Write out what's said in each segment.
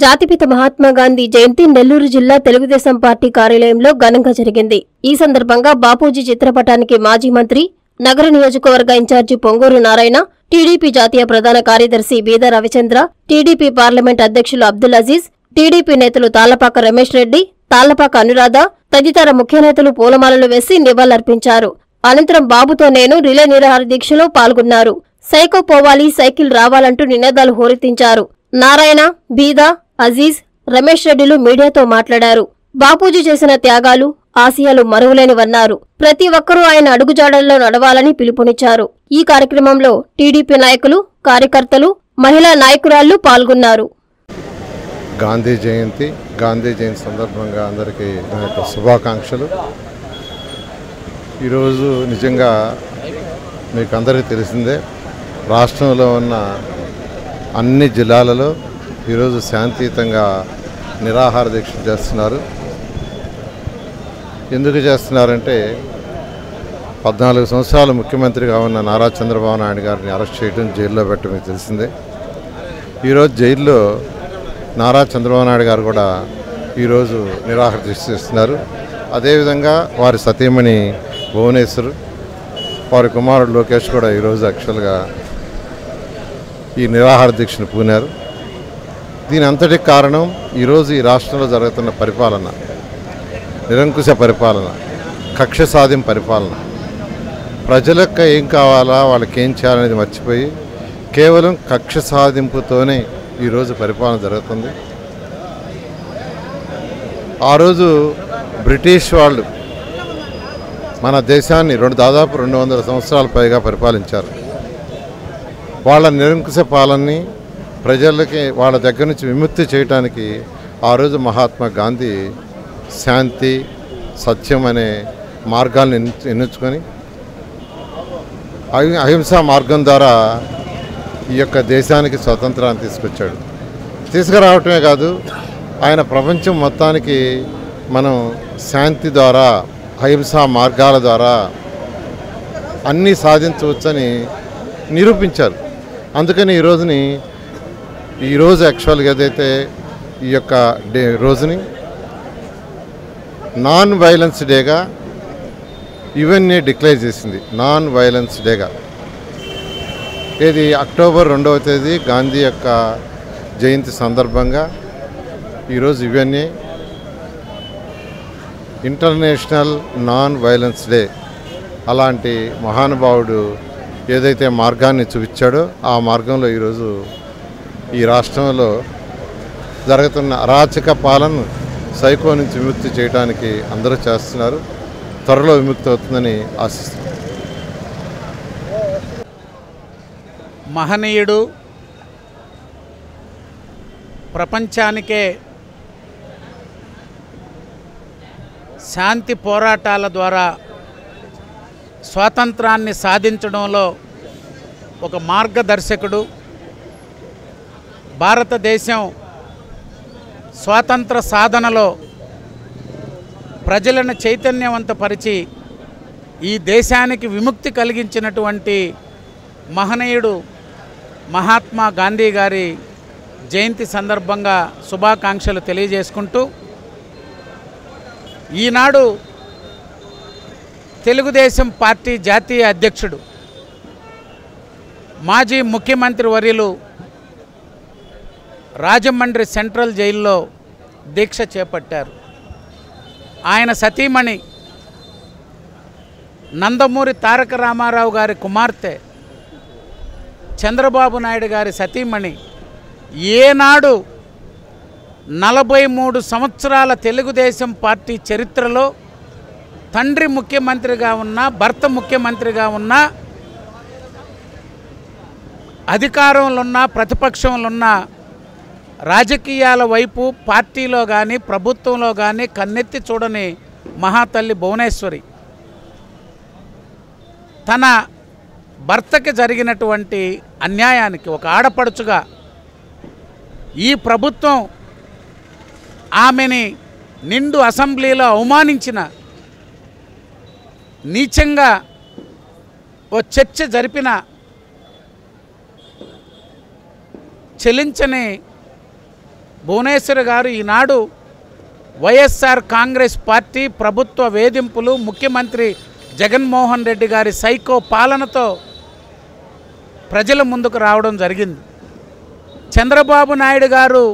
జాతిపిత మహాత్మా గాంధీ జయంతి నెల్లూరు జిల్లా తెలుగుదేశం పార్టీ కార్యాలయంలో ఘనంగా జరిగింది ఈ సందర్భంగా బాపూజీ చిత్రపటానికి మాజీ మంత్రి నగర నియోజకవర్గ ఇన్ఛార్జి పొంగూరు నారాయణ టీడీపీ జాతీయ ప్రధాన కార్యదర్శి బీద రవిచంద్ర టీడీపీ పార్లమెంట్ అధ్యక్షులు అబ్దుల్ అజీజ్ టీడీపీ నేతలు తాళ్లపాక రమేష్ రెడ్డి తాళ్లపాక అనురాధ తదితర ముఖ్య నేతలు పూలమాలలు వేసి నివాళులర్పించారు అనంతరం బాబుతో నేను రిలే నిరాహార దీక్షలో పాల్గొన్నారు సైకో పోవాలి సైకిల్ రావాలంటూ నినాదాలు హోరెత్తించారు నారాయణ బీదా అజీజ్ రమేష్ రెడ్డిలు మీడియాతో మాట్లాడారు బాపూజీ చేసిన త్యాగాలు ఆశయాలు మరువలేనివన్నారు ప్రతి ఒక్కరూ ఆయన అడుగుజాడల్లో నడవాలని పిలుపునిచ్చారు ఈ కార్యక్రమంలో టీడీపీ నాయకులు కార్యకర్తలు మహిళా నాయకురాళ్లు పాల్గొన్నారు గాంధీ జయంతి గాంధీ జయంతి సందర్భంగా అందరికీ నా యొక్క శుభాకాంక్షలు ఈరోజు నిజంగా మీకు అందరికీ తెలిసిందే రాష్ట్రంలో ఉన్న అన్ని జిల్లాలలో ఈరోజు శాంతియుతంగా నిరాహార దీక్ష చేస్తున్నారు ఎందుకు చేస్తున్నారంటే పద్నాలుగు సంవత్సరాలు ముఖ్యమంత్రిగా ఉన్న నారా చంద్రబాబు నాయుడు గారిని అరెస్ట్ చేయడం జైల్లో పెట్టడం మీకు తెలిసిందే ఈరోజు జైల్లో నారా చంద్రబాబు నాయుడు గారు కూడా ఈరోజు నిరాహార దీక్ష చేస్తున్నారు అదేవిధంగా వారి సతీమణి భువనేశ్వర్ వారి కుమారుడు లోకేష్ కూడా ఈరోజు యాక్చువల్గా ఈ నిరాహార దీక్షను పూనారు దీని అంతటికి కారణం ఈరోజు ఈ రాష్ట్రంలో జరుగుతున్న పరిపాలన నిరంకుశ పరిపాలన కక్ష సాధింపు పరిపాలన ప్రజలకు ఏం కావాలా వాళ్ళకి ఏం చేయాలనేది మర్చిపోయి కేవలం కక్ష సాధింపుతోనే ఈరోజు పరిపాలన జరుగుతుంది ఆ రోజు బ్రిటిష్ వాళ్ళు మన దేశాన్ని రెండు దాదాపు రెండు వందల సంవత్సరాల పైగా పరిపాలించారు వాళ్ళ నిరంకుశ పాలనని ప్రజలకి వాళ్ళ దగ్గర నుంచి విముక్తి చేయడానికి ఆ రోజు మహాత్మా గాంధీ శాంతి సత్యం అనే మార్గాలను ఎన్ను- ఎన్నుకొని అహి- అహింసా మార్గం ద్వారా ఈ యొక్క దేశానికి స్వతంత్రాన్ని తీసుకొచ్చాడు తీసుకురావటమే కాదు ఆయన ప్రపంచం మొత్తానికి మనం శాంతి ద్వారా అహింసా మార్గాల ద్వారా అన్నీ సాధించవచ్చని నిరూపించారు అందుకని ఈ రోజుని ఈరోజు యాక్చువల్గా ఏదైతే ఈ యొక్క డే రోజుని నాన్ వైలెన్స్ డేగా ఇవన్నీ డిక్లేర్ చేసింది నాన్ వైలెన్స్ డేగా ఇది అక్టోబర్ రెండవ తేదీ గాంధీ యొక్క జయంతి సందర్భంగా ఈరోజు ఇవన్నీ ఇంటర్నేషనల్ నాన్ వైలెన్స్ డే అలాంటి మహానుభావుడు ఏదైతే మార్గాన్ని చూపించాడో ఆ మార్గంలో ఈరోజు ఈ రాష్ట్రంలో జరుగుతున్న అరాచక పాలన సైకో నుంచి విముక్తి చేయడానికి అందరూ చేస్తున్నారు త్వరలో విముక్తి అవుతుందని ఆశిస్తున్నాను మహనీయుడు ప్రపంచానికే శాంతి పోరాటాల ద్వారా స్వాతంత్రాన్ని సాధించడంలో ఒక మార్గదర్శకుడు భారతదేశం స్వాతంత్ర సాధనలో ప్రజలను చైతన్యవంతపరిచి ఈ దేశానికి విముక్తి కలిగించినటువంటి మహనీయుడు మహాత్మా గాంధీ గారి జయంతి సందర్భంగా శుభాకాంక్షలు తెలియజేసుకుంటూ ఈనాడు తెలుగుదేశం పార్టీ జాతీయ అధ్యక్షుడు మాజీ ముఖ్యమంత్రి వర్యులు రాజమండ్రి సెంట్రల్ జైల్లో దీక్ష చేపట్టారు ఆయన సతీమణి నందమూరి తారక రామారావు గారి కుమార్తె చంద్రబాబు నాయుడు గారి సతీమణి ఏనాడు నలభై మూడు సంవత్సరాల తెలుగుదేశం పార్టీ చరిత్రలో తండ్రి ముఖ్యమంత్రిగా ఉన్న భర్త ముఖ్యమంత్రిగా ఉన్న అధికారంలో ఉన్న ప్రతిపక్షంలో ఉన్న రాజకీయాల వైపు పార్టీలో కానీ ప్రభుత్వంలో కానీ కన్నెత్తి చూడని మహాతల్లి భువనేశ్వరి తన భర్తకి జరిగినటువంటి అన్యాయానికి ఒక ఆడపడుచుగా ఈ ప్రభుత్వం ఆమెని నిండు అసెంబ్లీలో అవమానించిన నీచంగా ఓ చర్చ జరిపిన చెలించని భువనేశ్వర్ గారు ఈనాడు వైఎస్ఆర్ కాంగ్రెస్ పార్టీ ప్రభుత్వ వేధింపులు ముఖ్యమంత్రి జగన్మోహన్ రెడ్డి గారి సైకో పాలనతో ప్రజల ముందుకు రావడం జరిగింది చంద్రబాబు నాయుడు గారు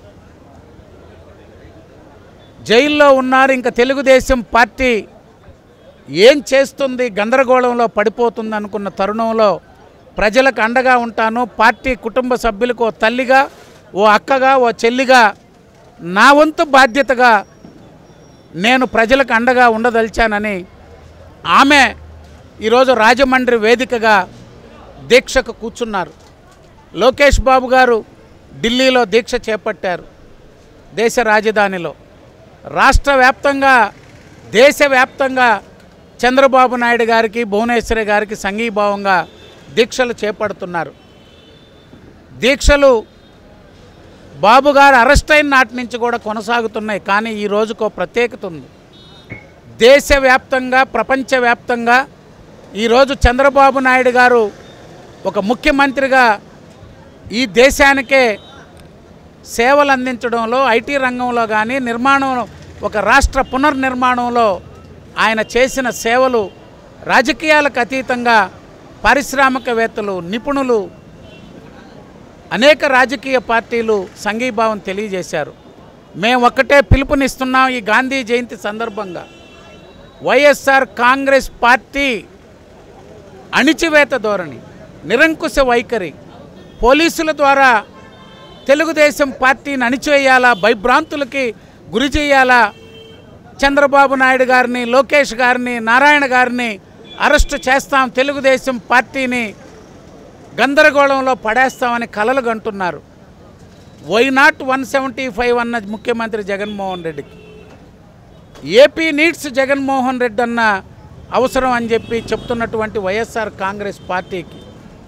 జైల్లో ఉన్నారు ఇంకా తెలుగుదేశం పార్టీ ఏం చేస్తుంది గందరగోళంలో పడిపోతుంది అనుకున్న తరుణంలో ప్రజలకు అండగా ఉంటాను పార్టీ కుటుంబ సభ్యులకు ఓ తల్లిగా ఓ అక్కగా ఓ చెల్లిగా నా వంతు బాధ్యతగా నేను ప్రజలకు అండగా ఉండదలిచానని ఆమె ఈరోజు రాజమండ్రి వేదికగా దీక్షకు కూర్చున్నారు లోకేష్ బాబు గారు ఢిల్లీలో దీక్ష చేపట్టారు దేశ రాజధానిలో రాష్ట్ర వ్యాప్తంగా దేశవ్యాప్తంగా చంద్రబాబు నాయుడు గారికి భువనేశ్వరి గారికి సంఘీభావంగా దీక్షలు చేపడుతున్నారు దీక్షలు బాబు గారు అరెస్ట్ అయిన నాటి నుంచి కూడా కొనసాగుతున్నాయి కానీ ఈ రోజుకో ప్రత్యేకత ఉంది దేశవ్యాప్తంగా ప్రపంచవ్యాప్తంగా ఈరోజు చంద్రబాబు నాయుడు గారు ఒక ముఖ్యమంత్రిగా ఈ దేశానికే సేవలు అందించడంలో ఐటీ రంగంలో కానీ నిర్మాణం ఒక రాష్ట్ర పునర్నిర్మాణంలో ఆయన చేసిన సేవలు రాజకీయాలకు అతీతంగా పారిశ్రామికవేత్తలు నిపుణులు అనేక రాజకీయ పార్టీలు సంఘీభావం తెలియజేశారు మేము ఒక్కటే పిలుపునిస్తున్నాం ఈ గాంధీ జయంతి సందర్భంగా వైఎస్ఆర్ కాంగ్రెస్ పార్టీ అణిచివేత ధోరణి నిరంకుశ వైఖరి పోలీసుల ద్వారా తెలుగుదేశం పార్టీని అణిచివేయాలా భయభ్రాంతులకి గురి చేయాలా చంద్రబాబు నాయుడు గారిని లోకేష్ గారిని నారాయణ గారిని అరెస్టు చేస్తాం తెలుగుదేశం పార్టీని గందరగోళంలో పడేస్తామని కలలు కంటున్నారు why not one seventy five అన్న ముఖ్యమంత్రి జగన్మోహన్ రెడ్డికి ఏపీ నీడ్స్ జగన్మోహన్ రెడ్డి అన్న అవసరం అని చెప్పి చెప్తున్నటువంటి వైఎస్ఆర్ కాంగ్రెస్ పార్టీకి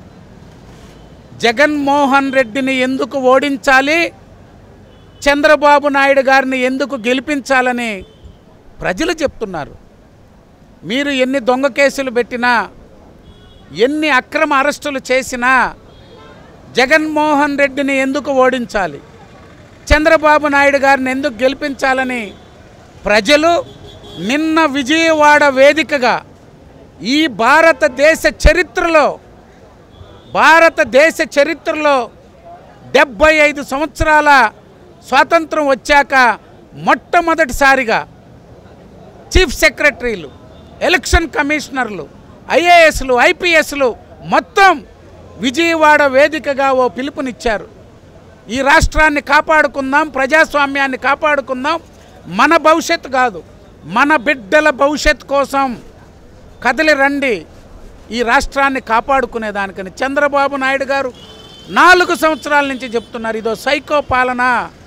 జగన్మోహన్ రెడ్డిని ఎందుకు ఓడించాలి చంద్రబాబు నాయుడు గారిని ఎందుకు గెలిపించాలని ప్రజలు చెప్తున్నారు మీరు ఎన్ని దొంగ కేసులు పెట్టినా ఎన్ని అక్రమ అరెస్టులు చేసినా జగన్మోహన్ రెడ్డిని ఎందుకు ఓడించాలి చంద్రబాబు నాయుడు గారిని ఎందుకు గెలిపించాలని ప్రజలు నిన్న విజయవాడ వేదికగా ఈ భారతదేశ చరిత్రలో భారతదేశ చరిత్రలో డెబ్భై ఐదు సంవత్సరాల స్వాతంత్రం వచ్చాక మొట్టమొదటిసారిగా చీఫ్ సెక్రటరీలు ఎలక్షన్ కమిషనర్లు ఐఏఎస్లు ఐపీఎస్లు మొత్తం విజయవాడ వేదికగా ఓ పిలుపునిచ్చారు ఈ రాష్ట్రాన్ని కాపాడుకుందాం ప్రజాస్వామ్యాన్ని కాపాడుకుందాం మన భవిష్యత్తు కాదు మన బిడ్డల భవిష్యత్ కోసం కదిలి రండి ఈ రాష్ట్రాన్ని కాపాడుకునే దానికని చంద్రబాబు నాయుడు గారు నాలుగు సంవత్సరాల నుంచి చెప్తున్నారు ఇదో సైకో పాలన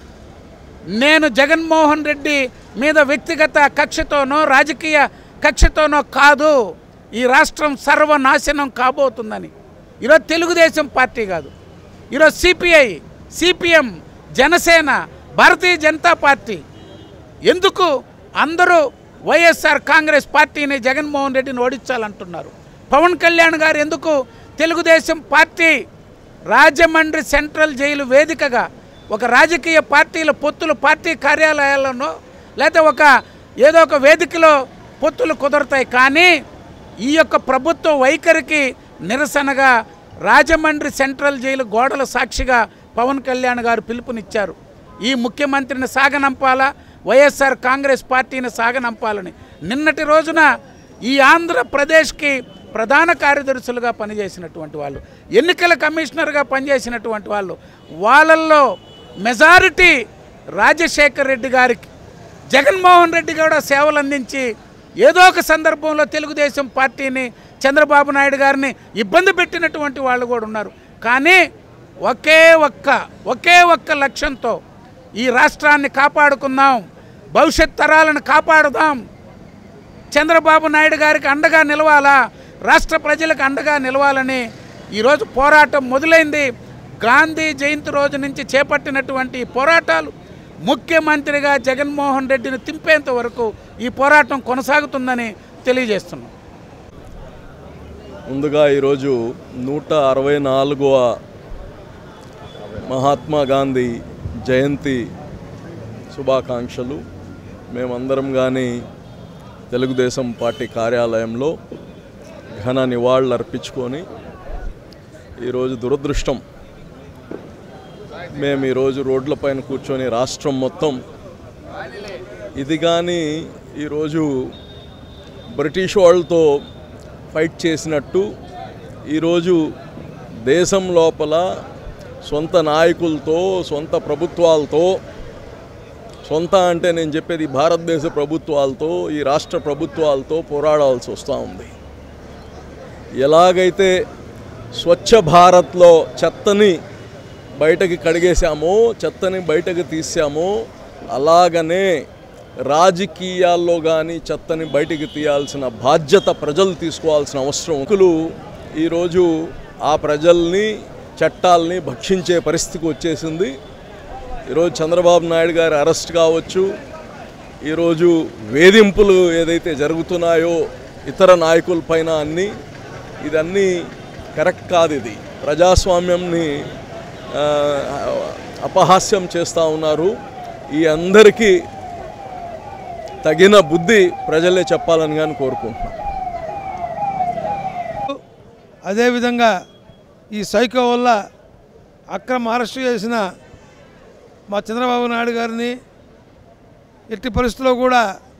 నేను జగన్మోహన్ రెడ్డి మీద వ్యక్తిగత కక్షతోనో రాజకీయ కక్షతోనో కాదు ఈ రాష్ట్రం సర్వనాశనం కాబోతుందని ఈరోజు తెలుగుదేశం పార్టీ కాదు ఈరోజు CPI CPM Janasena Bharatiya Janata party ఎందుకు అందరూ వైఎస్ఆర్ కాంగ్రెస్ పార్టీని జగన్మోహన్ రెడ్డిని ఓడించాలంటున్నారు పవన్ కళ్యాణ్ గారు ఎందుకు Telugudesam party Rajahmundry central jail వేదికగా ఒక రాజకీయ పార్టీల పొత్తులు పార్టీ కార్యాలయాల్లోనో లేదా ఒక ఏదో ఒక వేదికలో పొత్తులు కుదరతాయి కానీ ఈ యొక్క ప్రభుత్వ వైఖరికి నిరసనగా రాజమండ్రి సెంట్రల్ జైలు గోడల సాక్షిగా పవన్ కళ్యాణ్ గారు పిలుపునిచ్చారు ఈ ముఖ్యమంత్రిని సాగనంపాలా వైఎస్ఆర్ కాంగ్రెస్ పార్టీని సాగనంపాలని నిన్నటి రోజున ఈ ఆంధ్రప్రదేశ్కి ప్రధాన కార్యదర్శులుగా పనిచేసినటువంటి వాళ్ళు ఎన్నికల కమిషనర్గా పనిచేసినటువంటి వాళ్ళు వాళ్ళల్లో మెజారిటీ రాజశేఖర్ రెడ్డి గారికి జగన్మోహన్ రెడ్డి కూడా సేవలు అందించి ఏదో ఒక సందర్భంలో తెలుగుదేశం పార్టీని చంద్రబాబు నాయుడు గారిని ఇబ్బంది పెట్టినటువంటి వాళ్ళు కూడా ఉన్నారు కానీ ఒకే ఒక్క ఒకే ఒక్క లక్ష్యంతో ఈ రాష్ట్రాన్ని కాపాడుకుందాం భవిష్యత్ తరాలను కాపాడుదాం చంద్రబాబు నాయుడు గారికి అండగా నిలవాలా రాష్ట్ర ప్రజలకు అండగా నిలవాలని ఈరోజు పోరాటం మొదలైంది గాంధీ జయంతి రోజు నుంచి చేపట్టినటువంటి ఈ పోరాటాలు ముఖ్యమంత్రిగా జగన్మోహన్ రెడ్డిని తింపేంత వరకు ఈ పోరాటం కొనసాగుతుందని తెలియజేస్తున్నాం ముందుగా ఈరోజు నూట అరవై నాలుగవ మహాత్మా గాంధీ జయంతి శుభాకాంక్షలు మేమందరం కానీ తెలుగుదేశం పార్టీ కార్యాలయంలో ఘన నివాళులు అర్పించుకొని ఈరోజు దురదృష్టం మేము ఈరోజు రోడ్లపైన కూర్చొని రాష్ట్రం మొత్తం ఇది కానీ ఈరోజు బ్రిటిష్ వాళ్ళతో ఫైట్ చేసినట్టు ఈరోజు దేశం లోపల సొంత నాయకులతో సొంత ప్రభుత్వాలతో సొంత అంటే నేను చెప్పేది భారతదేశ ప్రభుత్వాలతో ఈ రాష్ట్ర ప్రభుత్వాలతో పోరాడాల్సి వస్తూ ఉంది ఎలాగైతే స్వచ్ఛ భారత్లో చెత్తని బయటకి కడిగేశామో చెత్తని బయటకు తీసామో అలాగనే రాజకీయాల్లో కానీ చెత్తని బయటికి తీయాల్సిన బాధ్యత ప్రజలు తీసుకోవాల్సిన అవసరం హక్కులు ఈరోజు ఆ ప్రజల్ని చట్టాలని భక్షించే పరిస్థితికి వచ్చేసింది ఈరోజు చంద్రబాబు నాయుడు గారి అరెస్ట్ కావచ్చు ఈరోజు వేధింపులు ఏదైతే జరుగుతున్నాయో ఇతర నాయకులపైన అన్నీ ఇదన్నీ కరెక్ట్ కాదు ఇది ప్రజాస్వామ్యంని ఆ, అపహాస్యం చేస్తూ ఉన్నారు ఈ అందరికీ తగిన బుద్ధి ప్రజలే చెప్పాలని కానీ కోరుకుంటున్నాను అదేవిధంగా ఈ సైకో వల్ల అక్రమ అరెస్టు చేసిన మా చంద్రబాబు నాయుడు గారిని ఎట్టి పరిస్థితుల్లో కూడా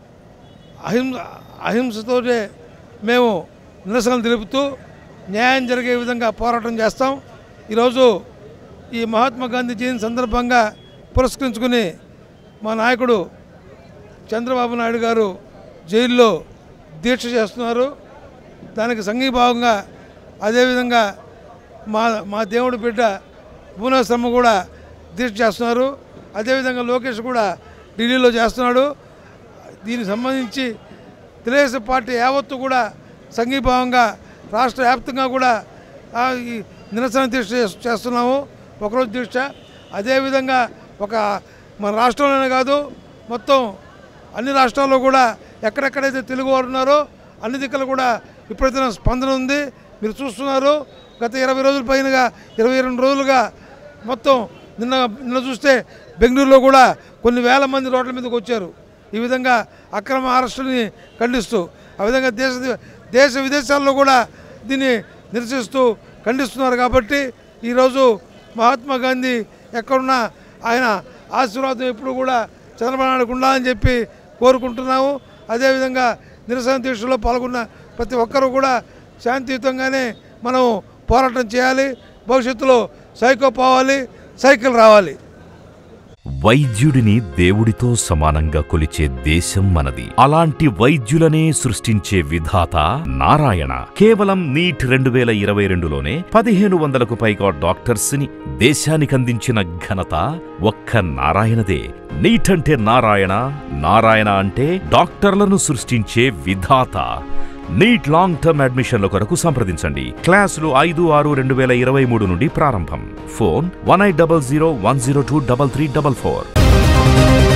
అహింస అహింసతోనే మేము నిరసనలు తెలుపుతూ న్యాయం జరిగే విధంగా పోరాటం చేస్తాం ఈరోజు ఈ మహాత్మా గాంధీ జయంతి సందర్భంగా పురస్కరించుకుని మా నాయకుడు చంద్రబాబు నాయుడు గారు జైల్లో దీక్ష చేస్తున్నారు దానికి సంఘీభావంగా అదేవిధంగా మా మా దేవుడి బిడ్డ భువనేశ్వరమ్మ కూడా దీక్ష చేస్తున్నారు అదేవిధంగా లోకేష్ కూడా ఢిల్లీలో చేస్తున్నాడు దీనికి సంబంధించి తెలుగుదేశం పార్టీ యావత్తు కూడా సంఘీభావంగా రాష్ట్ర వ్యాప్తంగా కూడా ఆ, ఈ నిరసన దీక్ష చేస్- చేస్తున్నాము ఒకరోజు దీక్ష అదేవిధంగా ఒక మన రాష్ట్రంలోనే కాదు మొత్తం అన్ని రాష్ట్రాల్లో కూడా ఎక్కడెక్కడైతే తెలుగు వారు ఉన్నారో అన్ని దిక్కులు కూడా విపరీతమైన స్పందన ఉంది మీరు చూస్తున్నారు గత ఇరవై రోజుల పైనగా ఇరవై రెండు రోజులుగా మొత్తం నిన్న నిన్న చూస్తే బెంగళూరులో కూడా కొన్ని వేల మంది రోడ్ల మీదకి వచ్చారు ఈ విధంగా అక్రమ అరెస్టుని ఖండిస్తూ ఆ విధంగా దేశ దేశ విదేశాల్లో కూడా దీన్ని నిరసిస్తూ ఖండిస్తున్నారు కాబట్టి ఈరోజు మహాత్మా గాంధీ ఎక్కడున్నా ఆయన ఆశీర్వాదం ఎప్పుడు కూడా చంద్రబాబు నాయుడుకు ఉండాలని చెప్పి కోరుకుంటున్నాము అదేవిధంగా నిరసన దీక్షలో పాల్గొన్న ప్రతి ఒక్కరూ కూడా శాంతియుతంగానే మనం పోరాటం చేయాలి భవిష్యత్తులో సైకో పోవాలి సైకిల్ రావాలి వైద్యుడిని దేవుడితో సమానంగా కొలిచే దేశం మనది అలాంటి వైద్యులనే సృష్టించే విధాత నారాయణ కేవలం నీట్ రెండు వేల ఇరవై రెండులోనే పదిహేను వందలకు పైగా డాక్టర్స్ ని దేశానికి అందించిన ఘనత ఒక్క నారాయణదే నీట్ అంటే నారాయణ నారాయణ అంటే డాక్టర్లను సృష్టించే విధాత నీట్ లాంగ్ టర్మ్ అడ్మిషన్ల కొరకు సంప్రదించండి క్లాసులు ఐదు ఆరు రెండు వేల ఇరవై మూడు నుండి ప్రారంభం phone one eight double zero one zero two double three double four